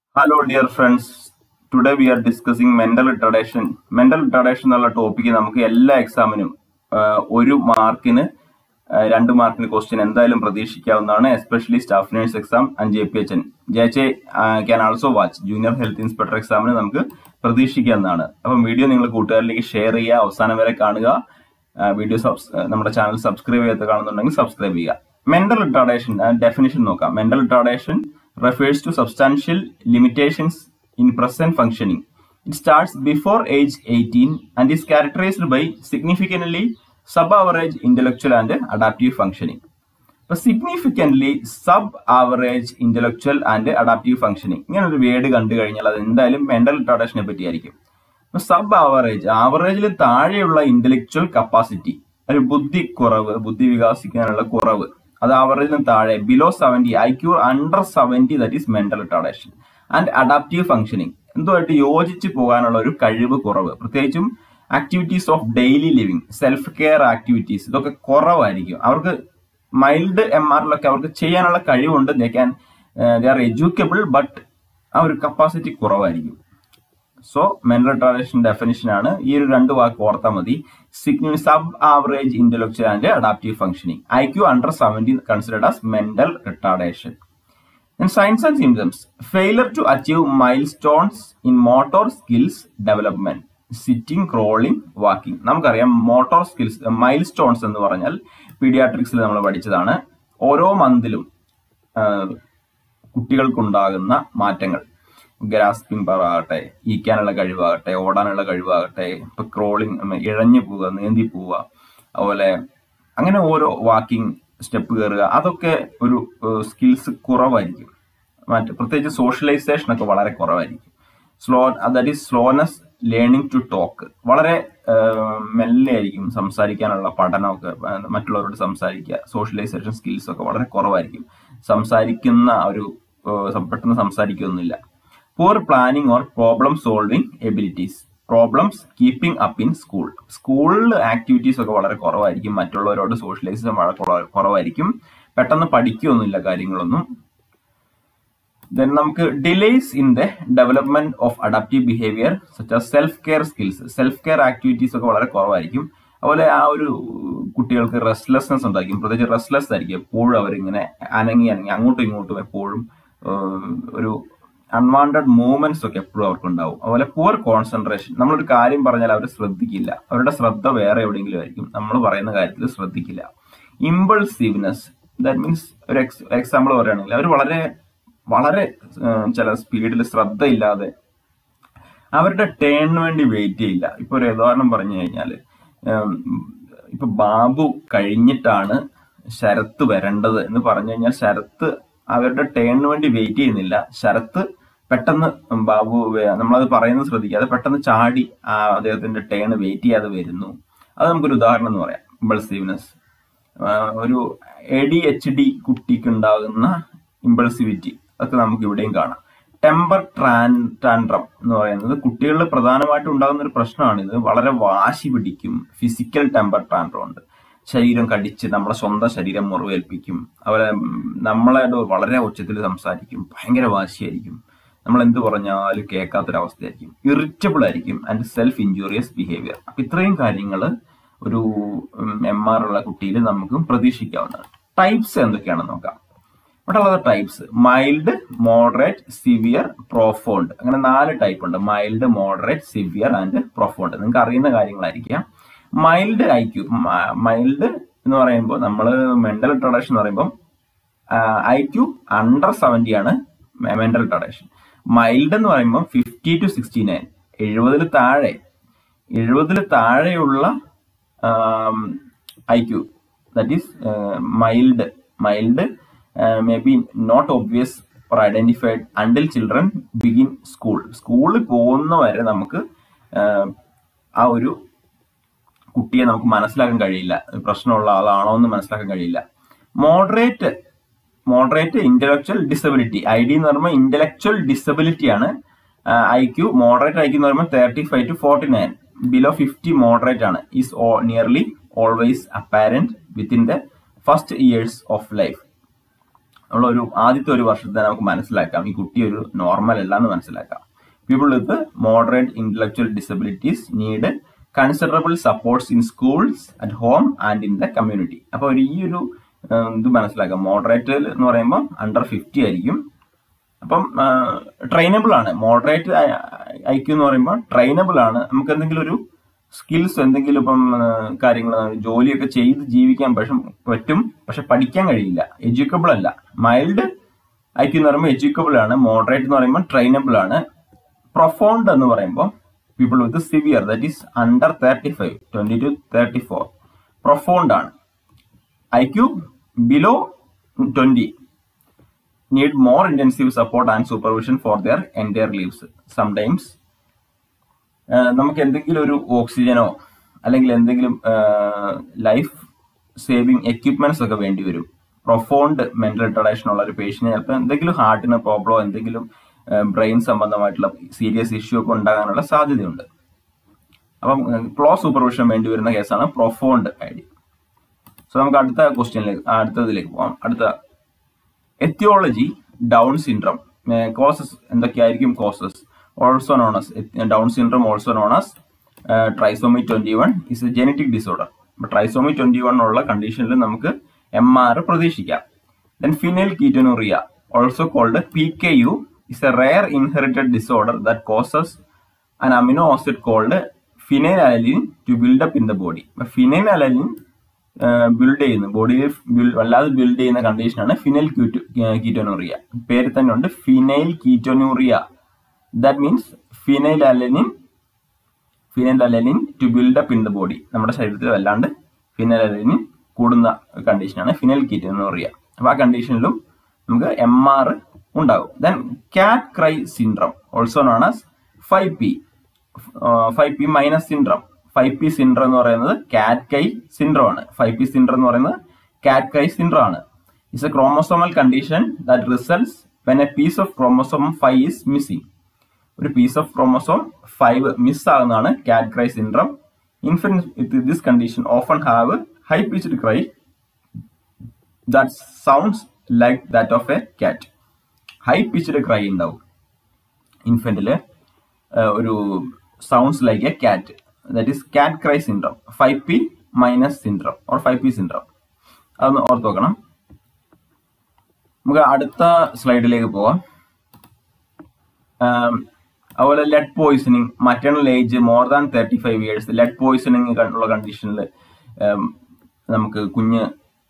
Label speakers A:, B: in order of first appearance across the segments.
A: Hello dear friends today we are discussing mental retardation mental retardation എന്നുള്ള topic നമുക്ക് എല്ലാ എക്സാമിനും ഒരു മാർക്കിന് രണ്ട് മാർക്കിന് ക്വസ്റ്റ്യൻ എന്തായാലും പ്രതീക്ഷിക്കാവുന്നതാണ് especially staff nurse exam and J P H N J H can also watch junior health inspector എക്സാമിന് നമുക്ക് പ്രതീക്ഷിക്കാവുന്നതാണ് അപ്പം വീഡിയോ നിങ്ങൾ കൂട്ടുകാരിലേക്ക് ഷെയർ ചെയ്യുക അവസാനം വരെ കാണുക വീഡിയോ നമ്മുടെ ചാനൽ സബ്സ്ക്രൈബ് ചെയ്യാത്ത കാണുന്നുണ്ടെങ്കിൽ സബ്സ്ക്രൈബ് ചെയ്യുക മെന്റൽ റിട്ടാർഡേഷൻ ഡെഫിനിഷൻ നോക്കാം mental retardation refers to substantial limitations in present functioning. It starts before age 18 and is characterized by significantly sub-average intellectual and adaptive functioning. ഇപ്പൊ significantly sub average intellectual and adaptive functioning ഇങ്ങനെ ഒരു word കണ്ടു കഴിഞ്ഞാൽ അത് എന്തായാലും mental റിട്ടാർഡേഷനെ പറ്റിയായിരിക്കും ഇപ്പൊ sub average ആവറേജിൽ താഴെയുള്ള intellectual capacity ഒരു ബുദ്ധി കുറവ് ബുദ്ധി വികാസിക്കാനുള്ള കുറവ് അത് ആവറേജിന് താഴെ below seventy I Q under seventy that is mental retardation and adaptive functioning എന്തുമായിട്ട് യോജിച്ച് പോകാനുള്ള ഒരു കഴിവ് കുറവ് പ്രത്യേകിച്ചും activities of daily living self care activities ഇതൊക്കെ കുറവായിരിക്കും അവർക്ക് മൈൽഡ് എം ആറിലൊക്കെ അവർക്ക് ചെയ്യാനുള്ള കഴിവുണ്ട് they can they are educable but ആ ഒരു കപ്പാസിറ്റി കുറവായിരിക്കും സോ മെന്റൽ റിട്ടാർഡേഷൻ ഡെഫിനിഷൻ ആണ് ഈ ഒരു രണ്ട് വാക്ക് ഓർത്താൽ മതി sub average intellectual and adaptive functioning I Q under seventy considered as mental retardation signs and symptoms failure to achieve milestones in motor skills development sitting crawling walking നമുക്കറിയാം motor skills milestones എന്ന് പറഞ്ഞാൽ പീഡിയാട്രിക്സിൽ നമ്മൾ പഠിച്ചതാണ് ഓരോ മന്തിലും കുട്ടികൾക്കുണ്ടാകുന്ന മാറ്റങ്ങൾ grasping power ആകട്ടെ ഈക്കാനുള്ള കഴിവാകട്ടെ ഓടാനുള്ള കഴിവാകട്ടെ ഇപ്പൊ crawling ഇഴഞ്ഞു പോവുക നീന്തി പോവുക അതുപോലെ അങ്ങനെ ഓരോ വാക്കിംഗ് സ്റ്റെപ്പ് കയറുക അതൊക്കെ ഒരു സ്കിൽസ് കുറവായിരിക്കും മറ്റ് പ്രത്യേകിച്ച് സോഷ്യലൈസേഷൻ ഒക്കെ വളരെ കുറവായിരിക്കും slow that is slowness learning to talk വളരെ മെല്ലെ ആയിരിക്കും സംസാരിക്കാനുള്ള പഠനമൊക്കെ മറ്റുള്ളവരോട് സംസാരിക്കുക സോഷ്യലൈസേഷൻ സ്കിൽസ് ഒക്കെ വളരെ കുറവായിരിക്കും സംസാരിക്കുന്ന ഒരു പെട്ടെന്ന് സംസാരിക്കുകയൊന്നുമില്ല poor planning or problem solving abilities problems keeping up in school സ്കൂളിൽ ആക്ടിവിറ്റീസ് ഒക്കെ വളരെ കുറവായിരിക്കും മറ്റുള്ളവരോട് സോഷ്യലൈസേഷൻ വളരെ കുറവായിരിക്കും പെട്ടെന്ന് പഠിക്കുകയൊന്നുമില്ല കാര്യങ്ങളൊന്നും ദെൻ നമുക്ക് delays in the development of adaptive behaviour such as self care skills self care activities ഒക്കെ വളരെ കുറവായിരിക്കും അതുപോലെ ആ ഒരു കുട്ടികൾക്ക് റെസ്റ്റ്ലെസ്നെസ് ഉണ്ടായിരിക്കും പ്രത്യേകിച്ച് റെസ്റ്റ്ലെസ് ആയിരിക്കും എപ്പോഴും അവരിങ്ങനെ അനങ്ങി അനങ്ങി അങ്ങോട്ടും ഇങ്ങോട്ടും എപ്പോഴും ഒരു അൺവാണ്ടഡ് മൂവ്മെന്റ്സ് ഒക്കെ എപ്പോഴും അവർക്കുണ്ടാവും അതുപോലെ പുവർ കോൺസെൻട്രേഷൻ നമ്മളൊരു കാര്യം പറഞ്ഞാൽ അവർ ശ്രദ്ധിക്കില്ല അവരുടെ ശ്രദ്ധ വേറെ എവിടെയെങ്കിലും ആയിരിക്കും നമ്മൾ പറയുന്ന കാര്യത്തിൽ ശ്രദ്ധിക്കില്ല ഇമ്പൾസീവ്നെസ് ദാറ്റ് മീൻസ് ഒരു എക്സ് എക്സാമ്പിൾ പറയുകയാണെങ്കിൽ അവർ വളരെ വളരെ ചില സ്പീഡിൽ ശ്രദ്ധയില്ലാതെ അവരുടെ ടേണിന് വേണ്ടി വെയിറ്റ് ചെയ്യില്ല ഇപ്പൊ ഒരു ഉദാഹരണം പറഞ്ഞു കഴിഞ്ഞാൽ ഇപ്പൊ ബാബു കഴിഞ്ഞിട്ടാണ് ശരത്ത് വരേണ്ടത് എന്ന് പറഞ്ഞു കഴിഞ്ഞാൽ ശരത്ത് അവരുടെ ടേണിന് വേണ്ടി വെയിറ്റ് ചെയ്യുന്നില്ല ശരത്ത് പെട്ടെന്ന് ബാബു നമ്മളത് പറയുന്നത് ശ്രദ്ധിക്കാതെ പെട്ടെന്ന് ചാടി ആ അദ്ദേഹത്തിന്റെ ടേൺ വെയിറ്റ് ചെയ്യാതെ വരുന്നു അത് നമുക്കൊരു ഉദാഹരണം എന്ന് പറയാം ഇമ്പൾസീവ്നെസ് ഒരു എ ഡി എച്ച് ഡി കുട്ടിക്ക് ഉണ്ടാകുന്ന ഇമ്പൾസിവിറ്റി അതൊക്കെ നമുക്ക് ഇവിടെയും കാണാം ടെമ്പർ ട്രാൻ ടാൻഡ്രം എന്ന് പറയുന്നത് കുട്ടികളിൽ പ്രധാനമായിട്ടും ഉണ്ടാകുന്ന ഒരു പ്രശ്നമാണ് ഇത് വളരെ വാശി പിടിക്കും ഫിസിക്കൽ ടെമ്പർ ടാൻഡ്രം ഉണ്ട് ശരീരം കടിച്ച് നമ്മളെ സ്വന്തം ശരീരം മുറിവേൽപ്പിക്കും അതുപോലെ നമ്മളെ വളരെ ഉച്ചത്തിൽ സംസാരിക്കും ഭയങ്കര വാശിയായിരിക്കും നമ്മൾ എന്ത് പറഞ്ഞാലും കേൾക്കാത്തൊരവസ്ഥയായിരിക്കും ഇറിറ്റബിൾ ആയിരിക്കും ആൻഡ് സെൽഫ് ഇഞ്ചൂറിയസ് ബിഹേവിയർ അപ്പൊ ഇത്രയും കാര്യങ്ങൾ ഒരു എം ആർ ഉള്ള കുട്ടിയിൽ നമുക്ക് പ്രതീക്ഷിക്കാവുന്നതാണ് ടൈപ്സ് എന്തൊക്കെയാണെന്ന് നോക്കാം ഇവിടെ ഉള്ളത് types mild moderate severe profound അങ്ങനെ നാല് ടൈപ്പ് ഉണ്ട് mild moderate severe and profound നിങ്ങൾക്ക് അറിയുന്ന കാര്യങ്ങളായിരിക്കാം മൈൽഡ് ഐ ക്യു മൈൽഡ് എന്ന് പറയുമ്പോൾ നമ്മൾ മെന്റൽ റിട്ടർഡേഷൻ എന്ന് പറയുമ്പോൾ ഐ ക്യു അണ്ടർ സെവൻറ്റി ആണ് മെന്റൽ റിട്ടർഡേഷൻ മൈൽഡ് എന്ന് പറയുമ്പോൾ ഫിഫ്റ്റി ടു സിക്സ്റ്റി നയൻ എഴുപതിൽ താഴെ എഴുപതിൽ താഴെയുള്ള I Q that is mild mild may be not obvious or identified until children begin school സ്കൂളിൽ പോകുന്ന വരെ നമുക്ക് ആ ഒരു കുട്ടിയെ നമുക്ക് മനസ്സിലാക്കാൻ കഴിയില്ല പ്രശ്നമുള്ള ആളാണോ എന്ന് മനസ്സിലാക്കാൻ കഴിയില്ല moderate moderate intellectual disability I D എന്ന് പറയുമ്പോൾ ഇന്റലക്ച്വൽ ഡിസബിലിറ്റി ആണ് I Q moderate I Q എന്ന് പറയുമ്പോൾ thirty five to forty nine below fifty moderate ആണ് is nearly always apparent within the first years of life ഉള്ള ഒരു ആദ്യത്തെ ഒരു വർഷത്തെ നമുക്ക് മനസ്സിലാക്കാം ഈ കുട്ടി ഒരു നോർമൽ അല്ല എന്ന് മനസ്സിലാക്കാം people with moderate intellectual disabilities need considerable supports in schools at home and in the community അപ്പൊ ഒരു ഈ ഒരു ഏഹ്, ഇത് മനസ്സിലാക്കാം മോഡറേറ്റ് എന്ന് പറയുമ്പോൾ അണ്ടർ ഫിഫ്റ്റി ആയിരിക്കും അപ്പം ട്രെയിനബിൾ ആണ് മോഡറേറ്റ് ഐക്യു എന്ന് പറയുമ്പോൾ ട്രെയിനബിൾ ആണ് നമുക്ക് എന്തെങ്കിലും ഒരു സ്കിൽസ് എന്തെങ്കിലും ഇപ്പം കാര്യങ്ങൾ ജോലിയൊക്കെ ചെയ്ത് ജീവിക്കാൻ പക്ഷെ പറ്റും പക്ഷെ പഠിക്കാൻ കഴിയില്ല എഡ്യൂക്കബിൾ അല്ല മൈൽഡ് ഐക്യു എന്ന് പറയുമ്പോൾ എഡ്യൂക്കബിൾ ആണ് മോഡറേറ്റ് എന്ന് പറയുമ്പോൾ ട്രെയിനബിൾ ആണ് പ്രൊഫൗണ്ട് എന്ന് പറയുമ്പോൾ people with severe that is under thirty five twenty to thirty four profound ആണ് IQ below twenty need more intensive support and supervision for their entire lives. Sometimes ah നമുക്ക് എന്തെങ്കിലും ഒരു ഓക്സിജനോ അല്ലെങ്കിൽ എന്തെങ്കിലും ലൈഫ് സേവിങ് എക്യുപ്മെന്റ്സ് ഒക്കെ വേണ്ടി വരും profound mental retardation ഉള്ള ഒരു പേഷ്യന് ചിലപ്പോൾ എന്തെങ്കിലും ഹാർട്ടിന് പ്രോബ്ലമോ എന്തെങ്കിലും ബ്രെയിൻ സംബന്ധമായിട്ടുള്ള സീരിയസ് ഇഷ്യൂ ഒക്കെ ഉണ്ടാകാനുള്ള സാധ്യതയുണ്ട് അപ്പം ക്ലോസ് സൂപ്പർവിഷൻ വേണ്ടി വരുന്ന കേസാണ് പ്രൊഫോണ്ട് ഐ ഡി സോ നമുക്ക് അടുത്ത ക്വസ്റ്റ്യനിലേക്ക് അടുത്തതിലേക്ക് പോകാം അടുത്ത എത്തിയോളജി ഡൗൺ സിൻഡ്രം കോസസ് എന്തൊക്കെയായിരിക്കും causes also known as Down syndrome also known as trisomy twenty one is a genetic disorder trisomy twenty one ഉള്ള കണ്ടീഷനിൽ നമുക്ക് എം ആർ പ്രതീക്ഷിക്കാം then phenylketonuria also called P K U is a rare inherited disorder that causes an amino acid called phenylalanine to build up in the body. phenylalanine build ചെയ്യുന്നു ബോഡിയിൽ വല്ലാതെ build ചെയ്യുന്ന കണ്ടീഷനാണ് phenyl ketonuria പേര് തന്നെ ഉണ്ട് phenylketonuria that means phenylalanine phenylalanine to build up in the body നമ്മുടെ ശരീരത്തിൽ വല്ലാണ്ട് ഫിനൈൽ അലനിൻ കൂടുന്ന കണ്ടീഷനാണ് ഫിനൈൽ കീറ്റോനൂറിയ അപ്പൊ ആ കണ്ടീഷനിലും നമുക്ക് എം ആർ ഉണ്ടാകും then cat cry syndrome also known as five P five P minus syndrome five P syndrome എന്ന് പറയുന്നത് കാറ്റ് കൈ സിൻഡ്രം ആണ് ഫൈവ് പി സിൻഡ്രം എന്ന് പറയുന്നത് കാറ്റ് കൈ സിൻഡ്രം ആണ് it's a chromosomal condition that results when a piece of chromosome five is missing ഒരു piece of chromosome five miss ആകുന്നതാണ് cat cry syndrome infants with this condition often have high pitched cry that sounds like that of a cat high pitched cry ഉണ്ടാവും ഇൻഫന്റില് ഒരു sounds like a cat that is cat cry syndrome five P minus syndrome or five P syndrome അതൊന്ന് ഓർത്ത് വെക്കണം നമുക്ക് അടുത്ത സ്ലൈഡിലേക്ക് പോവാം ആം, അതുപോലെ lead poisoning maternal age more than thirty five years lead poisoning ഉള്ള കണ്ടീഷനിൽ നമുക്ക് കുഞ്ഞ്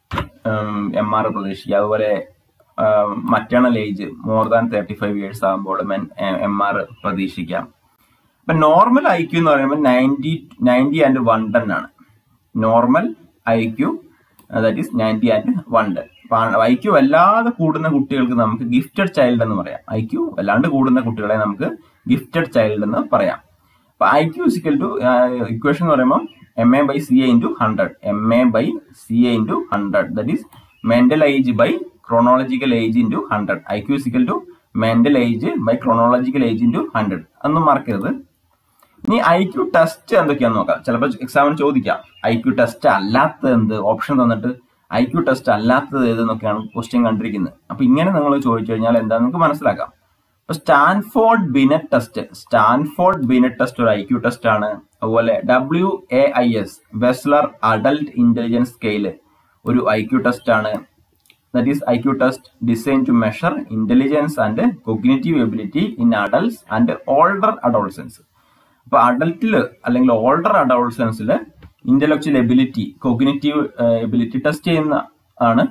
A: എം ആർ പ്രതീക്ഷിക്കുക അതുപോലെ maternal age more than thirty five years ആകുമ്പോൾ എം ആർ പ്രതീക്ഷിക്കാം അപ്പൊ നോർമൽ ഐ ക്യു എന്ന് പറയുമ്പോൾ ninety ninety and one ten ആണ് normal I Q that is ninety and one ten I Q വല്ലാതെ കൂടുന്ന കുട്ടികൾക്ക് നമുക്ക് ഗിഫ്റ്റഡ് ചൈൽഡ് എന്ന് പറയാം ഐ ക്യു വല്ലാണ്ട് കൂടുന്ന കുട്ടികളെ നമുക്ക് ഗിഫ്റ്റഡ് ചൈൽഡ് എന്ന് പറയാം അപ്പൊ I Q is equal to equation എന്ന് പറയുമ്പോൾ M A by C A into hundred M A by C A into hundred that is mental age by chronological age into hundred I Q is equal to mental age by chronological age into hundred അതൊന്നും മറക്കരുത് ഇനി I Q test എന്തൊക്കെയാന്ന് നോക്കാം ചിലപ്പോൾ എക്സാമിന് ചോദിക്കാം I Q test അല്ലാത്തത് എന്ത് ഓപ്ഷൻ തന്നിട്ട് ഐ ക്യു ടെസ്റ്റ് അല്ലാത്തത് ഏതെന്നൊക്കെയാണ് ക്വസ്റ്റ്യൻ കണ്ടിരിക്കുന്നത് അപ്പൊ ഇങ്ങനെ നിങ്ങൾ ചോദിച്ചു കഴിഞ്ഞാൽ എന്താണെന്ന് നിങ്ങൾക്ക് മനസ്സിലാക്കാം ഇപ്പൊ Stanford Binet test Stanford Binet test ഒരു ഐ ക്യു ടെസ്റ്റ് ആണ് അതുപോലെ W A I S Wechsler adult intelligence scale ഒരു ഐ ക്യു ടെസ്റ്റ് ആണ് that is I Q test designed to measure intelligence and cognitive ability in adults and older adolescents അപ്പൊ അഡൽട്ടില് അല്ലെങ്കിൽ older അഡോൾസൻസിൽ intellectual ability cognitive ability test ചെയ്യുന്ന ആണ്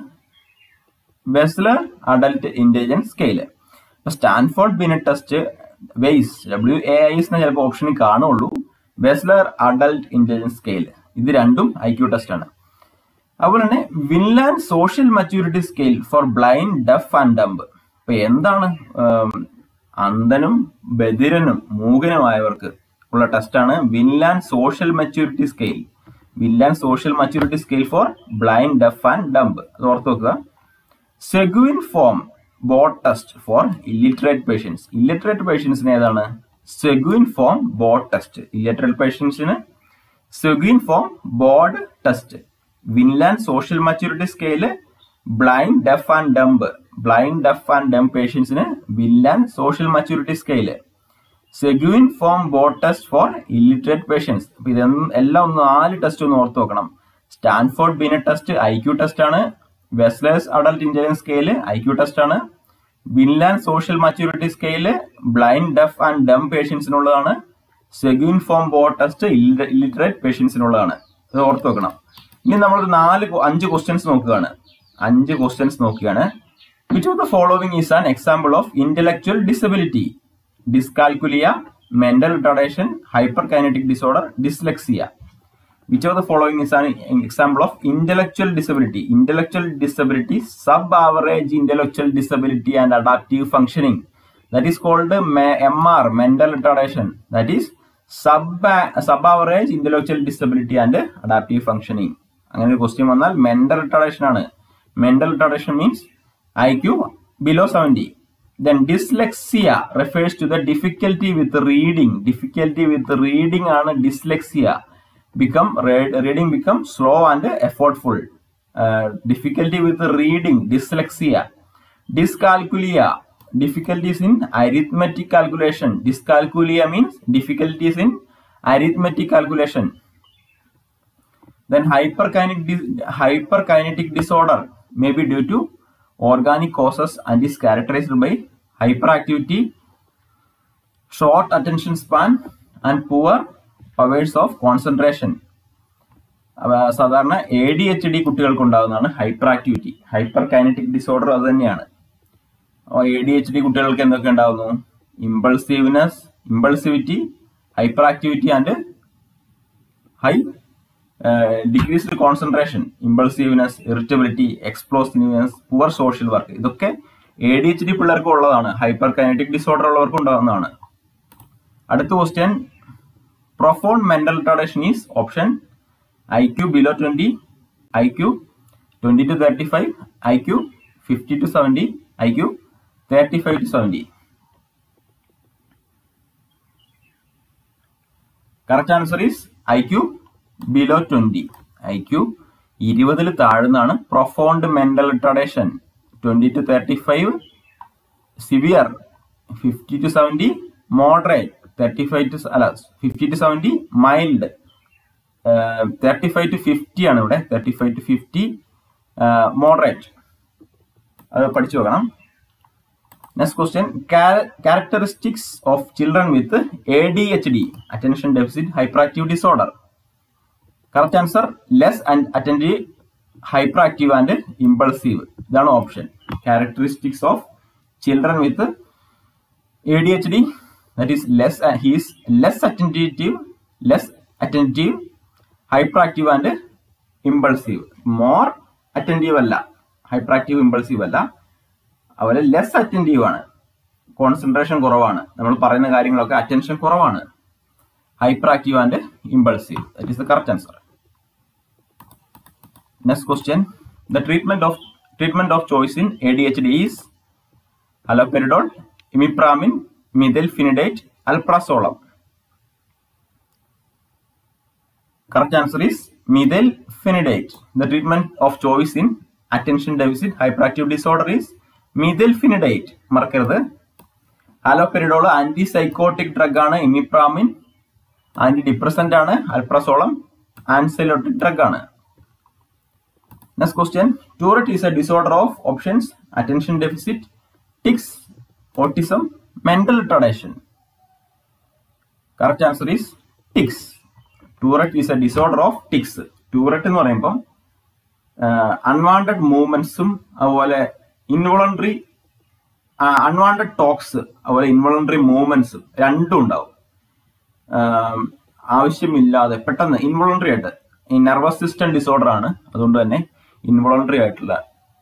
A: Wechsler adult intelligence scale അപ്പൊ Stanford Binet test വെയ്സ് W A I S ചിലപ്പോൾ ഓപ്ഷനിൽ കാണുള്ളൂ വെസ്ലർ അഡൽട്ട് ഇന്റലിജൻസ് സ്കെയിൽ ഇത് രണ്ടും ഐ ക്യു ടെസ്റ്റ് ആണ് അതുപോലെ തന്നെ Vineland social maturity scale for blind deaf and dumb അപ്പൊ എന്താണ് ആം, അന്ധനും ബധിരനും മൂകനുമായവർക്ക് ഉള്ള ടെസ്റ്റാണ് Vineland social maturity scale Vineland social maturity scale for blind deaf and dumb അത് ഓർത്ത് വെക്കുക Seguin form board test for illiterate patients illiterate പേഷ്യൻസിന് ഏതാണ് Seguin form board test illiterate പേഷ്യൻസിന് Seguin form board test Vineland social maturity scale blind deaf and dumb blind deaf and dumb പേഷ്യൻസിന് will Vineland social maturity scale Seguin form board test for illiterate patients അപ്പൊ ഇതൊന്നും എല്ലാം ഒന്ന് നാല് test ഒന്ന് ഓർത്ത് നോക്കണം Stanford Binet test I Q test ആണ് Wechsler's adult intelligence scale I Q test ആണ് Vineland social maturity scale blind deaf and dumb പേഷ്യൻസിനുള്ളതാണ് Seguin form board test illiterate പേഷ്യൻസിനുള്ളതാണ് ഇത് ഓർത്ത് വെക്കണം ഇനി നമ്മൾ നാല് കൊ- അഞ്ച് ക്വസ്റ്റ്യൻസ് നോക്കുകയാണ് അഞ്ച് ക്വസ്റ്റ്യൻസ് നോക്കുകയാണ് which of the following is an example of intellectual disability dyscalculia mental retardation hyperkinetic disorder dyslexia which of the following is an example of intellectual disability intellectual disability sub average intellectual disability and adaptive functioning that is called me- mr mental retardation that is sub sub average intellectual disability and adaptive functioning അങ്ങനെ ഒരു question വന്നാൽ mental retardation ആണ് mental retardation means I Q below seventy then dyslexia refers to the difficulty with reading difficulty with reading ആണ് dyslexia become read, reading becomes slow and effortful uh, difficulty with reading dyslexia dyscalculia difficulties in arithmetic calculation dyscalculia means difficulties in arithmetic calculation then hyperkinetic dis- hyperkinetic disorder may be due to organic causes and is characterized by hyperactivity short attention span and poor powers of concentration അവ സാധാരണ A D H D കുട്ടികൾക്ക് ഉണ്ടാകുന്നതാണ് hyperactivity hyperkinetic disorder അത് തന്നെയാണ് A D H D കുട്ടികൾക്ക് എന്തൊക്കെ ഉണ്ടാകുന്നു impulsiveness impulsivity hyperactivity and high decreased concentration impulsiveness irritability explosiveness poor social work ഇതൊക്കെ എ ഡി എച്ച് ഡി പിള്ളേർക്ക് ഉള്ളതാണ് ഹൈപ്പർ കൈനറ്റിക് ഡിസോർഡർ ഉള്ളവർക്ക് ഉണ്ടാകുന്നതാണ് അടുത്ത question profound mental retardation is option IQ below 20, IQ 20 to 35, IQ 50 to 70, IQ 35 to 70. Correct answer is I Q below twenty I Q ഇരുപതിൽ താഴ്ന്നാണ് profound mental retardation twenty to thirty five severe fifty to seventy moderate thirty five to അല്ല fifty to seventy mild thirty five to fifty ആണ് ഇവിടെ thirty five to fifty moderate അത് പഠിച്ചു വെക്കണം next question characteristics of children with A D H D attention deficit hyperactive disorder correct answer less and attentive hyperactive and impulsive ഇതാണ് option characteristics of children with A D H D that is less he is less attentive less attentive hyperactive and impulsive more attentive അല്ല hyperactive impulsive അല്ല അതുപോലെ less attentive ആണ് concentration കുറവാണ് നമ്മൾ പറയുന്ന കാര്യങ്ങളൊക്കെ attention കുറവാണ് hyperactive and impulsive that is the correct answer next question the treatment of treatment of choice in A D H D is haloperidol imipramine methylphenidate alprazolam Correct answer is methylphenidate. The treatment of choice in attention deficit hyperactive disorder is methylphenidate. മറക്കരുത് haloperidol antipsychotic drug ആണ് imipramine antidepressant ആണ് alprazolam anxiolytic drug ആണ് next question Tourette is a disorder of options attention deficit tics autism mental retardation correct answer is tics Tourette is a disorder of tics Tourette എന്ന് പറയുമ്പോൾ unwanted മൂവ്മെന്റ്സും അതുപോലെ involuntary unwanted talks അതുപോലെ involuntary മൂവ്മെന്റ്സും രണ്ടും ഉണ്ടാവും ആഹ് ആവശ്യമില്ലാതെ പെട്ടെന്ന് ഇൻവോളണ്ടറി ആയിട്ട് ഈ നെർവസ് സിസ്റ്റം ഡിസോർഡർ ആണ് അതുകൊണ്ട് തന്നെ ഇൻവോളണ്ടറി ആയിട്ടുള്ള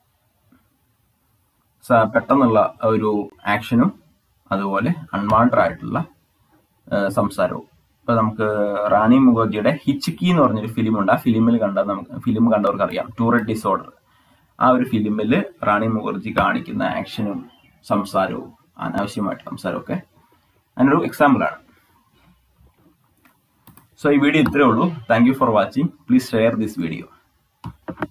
A: സ- പെട്ടെന്നുള്ള ഒരു ആക്ഷനും അതുപോലെ അൺവാണ്ടഡ് ആയിട്ടുള്ള ആഹ് സംസാരവും ഇപ്പൊ നമുക്ക് റാണി മുഖർജിയുടെ ഹിച്ച്കി എന്ന് പറഞ്ഞൊരു ഫിലിം ഉണ്ട് ആ ഫിലിമിൽ കണ്ട നമുക്ക് ഫിലിം കണ്ടവർക്ക് അറിയാം ടൂററ്റ് ഡിസോർഡർ ആ ഒരു ഫിലിമിൽ റാണി മുഖർജി കാണിക്കുന്ന ആക്ഷനും സംസാരവും അനാവശ്യമായിട്ട് സംസാരവും ഒക്കെ അതിനൊരു എക്സാമ്പിൾ ആണ് സോ ഈ വീഡിയോ ഇത്രയേ ഉള്ളൂ thank you for watching please share this video